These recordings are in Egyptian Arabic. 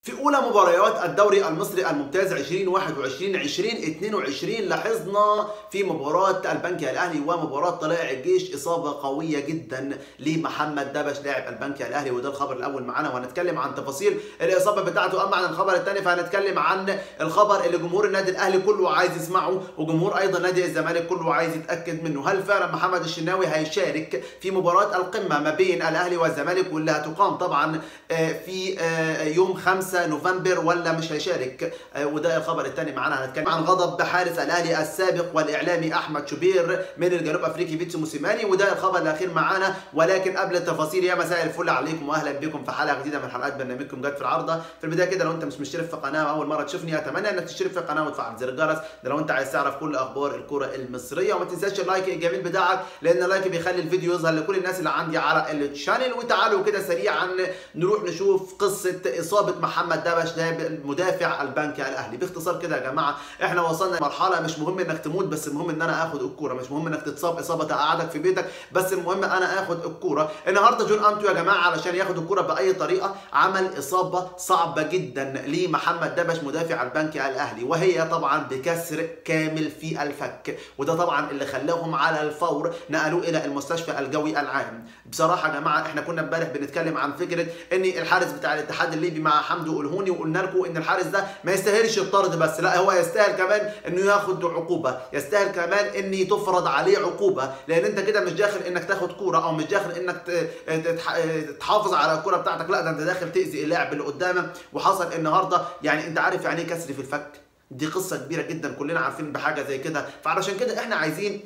في اولى مباريات الدوري المصري الممتاز 2021 2022 لاحظنا في مباراه البنك الاهلي ومباراه طلائع الجيش اصابه قويه جدا لمحمد دبش لاعب البنك الاهلي وده الخبر الاول معانا وهنتكلم عن تفاصيل الاصابه بتاعته اما عن الخبر الثاني فهنتكلم عن الخبر اللي جمهور النادي الاهلي كله عايز يسمعه وجمهور ايضا نادي الزمالك كله عايز يتاكد منه هل فعلا محمد الشناوي هيشارك في مباراه القمه ما بين الاهلي والزمالك واللي هتقام طبعا في يوم 5 نوفمبر ولا مش هيشارك وده الخبر الثاني معانا هنتكلم عن غضب حارس الاهلي السابق والاعلامي احمد شوبير من الجنوب افريقي بيتسو موسيماني وده الخبر الاخير معانا ولكن قبل التفاصيل يا مساء الفل عليكم واهلا بكم في حلقه جديده من حلقات برنامجكم جت في العارضه في البدايه كده لو انت مش مشترك في القناه واول مره تشوفني اتمنى انك تشترك في القناه وتفعل زر الجرس ده لو انت عايز تعرف كل اخبار الكره المصريه وما تنساش اللايك الجميل بتاعك لان اللايك بيخلي الفيديو يظهر لكل الناس اللي عندي على الشانل وتعالوا كده سريعا نروح نشوف قصه اصابه محمد دبش لاعب مدافع البنك الاهلي باختصار كده يا جماعه احنا وصلنا لمرحله مش مهم انك تموت بس المهم ان انا اخد الكوره مش مهم انك تتصاب اصابه تقعدك في بيتك بس المهم انا اخد الكوره النهارده جون انتو يا جماعه علشان ياخد الكوره باي طريقه عمل اصابه صعبه جدا لمحمد دبش مدافع البنك الاهلي وهي طبعا بكسر كامل في الفك وده طبعا اللي خلاهم على الفور نقلوه الى المستشفى الجوي العام بصراحه يا جماعه احنا كنا امبارح بنتكلم عن فكره ان الحارس بتاع الاتحاد الليبي مع حمدو الهوني وقلنا لكم ان الحارس ده ما يستاهلش الطرد بس لا هو يستاهل كمان انه ياخد عقوبه يستاهل كمان ان تفرض عليه عقوبه لان انت كده مش داخل انك تاخد كوره او مش داخل انك تحافظ على الكوره بتاعتك لا ده انت داخل تاذي اللاعب اللي قدامك وحصل النهارده يعني انت عارف يعني ايه كسر في الفك دي قصه كبيره جدا كلنا عارفين بحاجه زي كده فعلشان كده احنا عايزين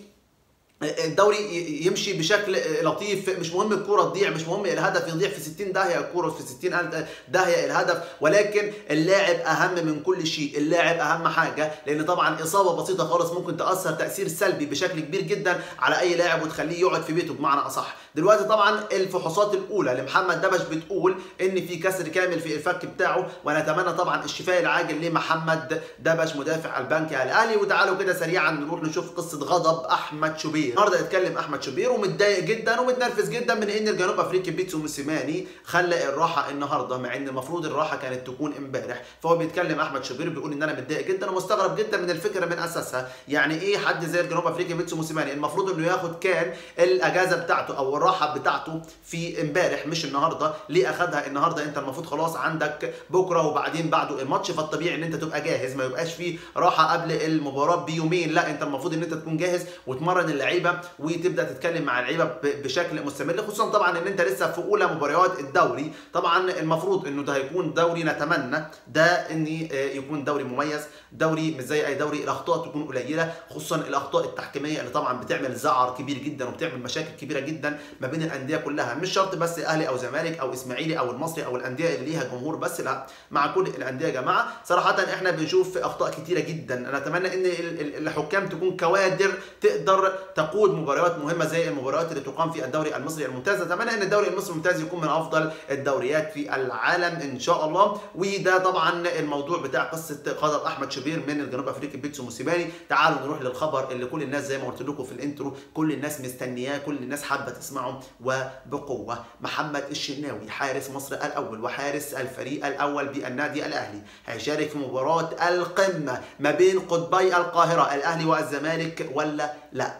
الدوري يمشي بشكل لطيف مش مهم الكوره تضيع مش مهم الهدف يضيع في 60 داهيه الكوره في 60 داهيه الهدف ولكن اللاعب اهم من كل شيء اللاعب اهم حاجه لان طبعا اصابه بسيطه خالص ممكن تاثر تاثير سلبي بشكل كبير جدا على اي لاعب وتخليه يقعد في بيته بمعنى اصح دلوقتي طبعا الفحوصات الاولى لمحمد دبش بتقول ان في كسر كامل في الفك بتاعه ونتمنى طبعا الشفاء العاجل لمحمد دبش مدافع البنك الاهلي وتعالوا كده سريعا نروح نشوف قصه غضب احمد شوبير النهارده اتكلم احمد شوبير ومتضايق جدا ومتنرفز جدا من ان الجنوب افريقي بيتسو موسيماني خلى الراحه النهارده مع ان المفروض الراحه كانت تكون امبارح فهو بيتكلم احمد شوبير بيقول ان انا متضايق جدا ومستغرب جدا من الفكره من اساسها يعني ايه حد زي الجنوب افريقي بيتسو موسيماني المفروض انه ياخد كان الاجازه بتاعته او الراحه بتاعته في امبارح مش النهارده ليه اخدها النهارده انت المفروض خلاص عندك بكره وبعدين بعده الماتش فالطبيعي ان انت تبقى جاهز ما يبقاش فيه راحه قبل المباراه بيومين لا انت المفروض ان انت تكون جاهز وتمرن اللعيبه وتبدا تتكلم مع اللعيبه بشكل مستمر خصوصا طبعا ان انت لسه في اولى مباريات الدوري طبعا المفروض انه ده هيكون دوري نتمنى ده ان يكون دوري مميز دوري مش زي اي دوري الاخطاء تكون قليله خصوصا الاخطاء التحكيميه اللي طبعا بتعمل زعر كبير جدا وبتعمل مشاكل كبيره جدا ما بين الانديه كلها مش شرط بس اهلي او زمالك او اسماعيلي او المصري او الانديه اللي ليها جمهور بس لا مع كل الانديه يا جماعه صراحه احنا بنشوف اخطاء كتيره جدا انا اتمنى ان الحكام تكون كوادر تقدر تقود مباريات مهمه زي المباريات اللي تقام في الدوري المصري الممتاز اتمنى ان الدوري المصري الممتاز يكون من افضل الدوريات في العالم ان شاء الله وده طبعا الموضوع بتاع قصه غضب احمد شوبير من الجنوب افريقي بيتسو موسيماني تعالوا نروح للخبر اللي كل الناس زي ما قلت لكم في الانترو كل الناس مستنياه كل الناس حابه تسمعه وبقوه محمد الشناوي حارس مصر الاول وحارس الفريق الاول بالنادي الاهلي هيشارك في مباراه القمه ما بين قطبي القاهره الاهلي والزمالك ولا لا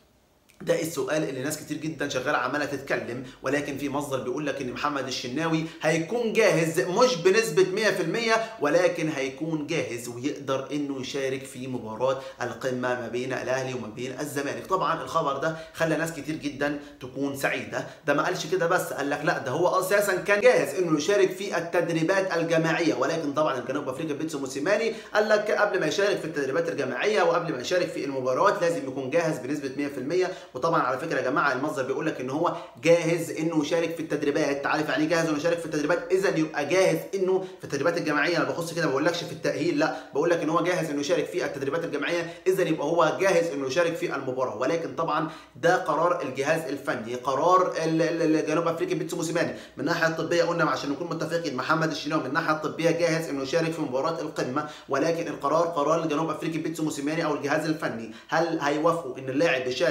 ده السؤال اللي ناس كتير جدا شغاله عماله تتكلم ولكن في مصدر بيقول لك ان محمد الشناوي هيكون جاهز مش بنسبه 100% ولكن هيكون جاهز ويقدر انه يشارك في مباراه القمه ما بين الاهلي وما بين الزمالك طبعا الخبر ده خلى ناس كتير جدا تكون سعيده ده ما قالش كده بس قال لك لا ده هو اساسا كان جاهز انه يشارك في التدريبات الجماعيه ولكن طبعا الجنوب افريقيا بيتسو موسيماني قال لك قبل ما يشارك في التدريبات الجماعيه وقبل ما يشارك في المباريات لازم يكون جاهز بنسبه 100% وطبعا على فكره يا جماعه المصدر بيقول لك ان هو جاهز انه يشارك في التدريبات عارف يعني جاهز انه يشارك في التدريبات اذا يبقى جاهز انه في التدريبات الجماعيه انا بخص كده ما بقولكش في التاهيل لا بقول لك ان هو جاهز انه يشارك في التدريبات الجماعيه اذا يبقى هو جاهز انه يشارك في المباراه ولكن طبعا ده قرار الجهاز الفني قرار الجنوب افريقي بيتسو موسيماني من الناحيه الطبيه قلنا عشان نكون متفقين محمد الشناوي من الناحيه الطبيه جاهز انه يشارك في مباراه القمه ولكن القرار قرار الجنوب افريقي بيتسو موسيماني او الجهاز الفني هل هيوافقوا ان اللاعب يشارك في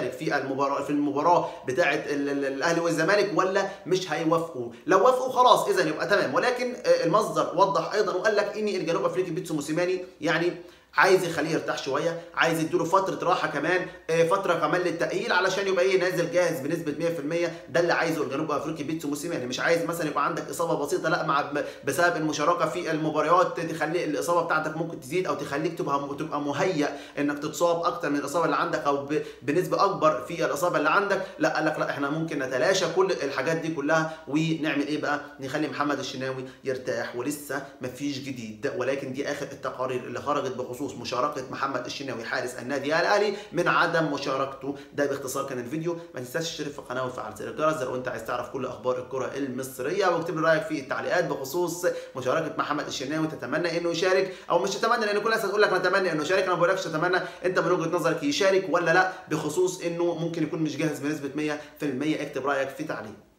المباراه في المباراه بتاعه الاهلي والزمالك ولا مش هيوافقوا لو وافقوا خلاص اذا يبقى تمام ولكن المصدر وضح ايضا وقال لك ان الجنوب افريقي بيتسو موسيماني يعني عايز يخليه يرتاح شويه عايز يديله فتره راحه كمان فتره كمان للتاهيل علشان يبقى ايه نازل جاهز بنسبه 100% ده اللي عايزه الجنوب افريقي بيتسو موسيماني مش عايز مثلا يبقى عندك اصابه بسيطه لا مع بسبب المشاركه في المباريات تخلي الاصابه بتاعتك ممكن تزيد او تخليك تبقى تبقى مهيئ انك تتصاب اكتر من الاصابه اللي عندك او بنسبه اكبر في الاصابه اللي عندك لا قال لك لا احنا ممكن نتلاشى كل الحاجات دي كلها ونعمل ايه بقى نخلي محمد الشناوي يرتاح ولسه مفيش جديد ولكن دي اخر التقارير اللي خرجت بخصوص مشاركه محمد الشناوي حارس النادي الاهلي من عدم مشاركته ده باختصار كان الفيديو ما تنساش تشترك في القناه وتفعل زر الجرس لو انت عايز تعرف كل اخبار الكره المصريه واكتب لي رايك في التعليقات بخصوص مشاركه محمد الشناوي تتمنى انه يشارك او مش تتمنى لان كل الناس هتقول لك نتمنى انه يشارك انا ما بقولكش تتمنى انت من وجهه نظرك يشارك ولا لا بخصوص انه ممكن يكون مش جاهز بنسبه 100% اكتب رايك في تعليق